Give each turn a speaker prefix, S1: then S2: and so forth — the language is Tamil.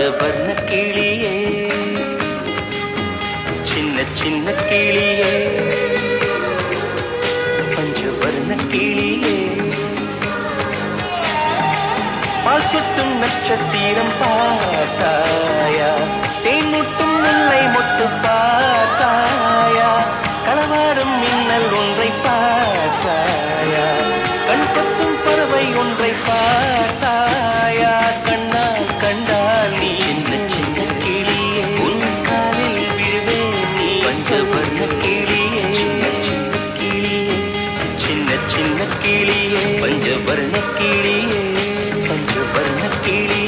S1: பஞ்சவர்ண கிளியே சின்ன சின்ன கிளியே பஞ்சவர்ண கிளியே பால் சுட்டும் நட்சத்திரம் பார்த்தாயா தேன் முட்டும் முல்லை மொட்டு பார்த்தாயா களவாடும் மின்னல் ஒன்றை பார்த்தாயா கண் கொத்தும் பறவை ஒன்றை பார்த்தாயா கண்ணா கண்டால் நீ சின்ன சின்ன கிளியே உன் காலில் விழுவே நீ பஞ்சவர்ண கிளியே சின்ன கிளியே சின்ன சின்ன கிளியே பஞ்சவர்ண கிளியே பஞ்சவர்ண கிளியே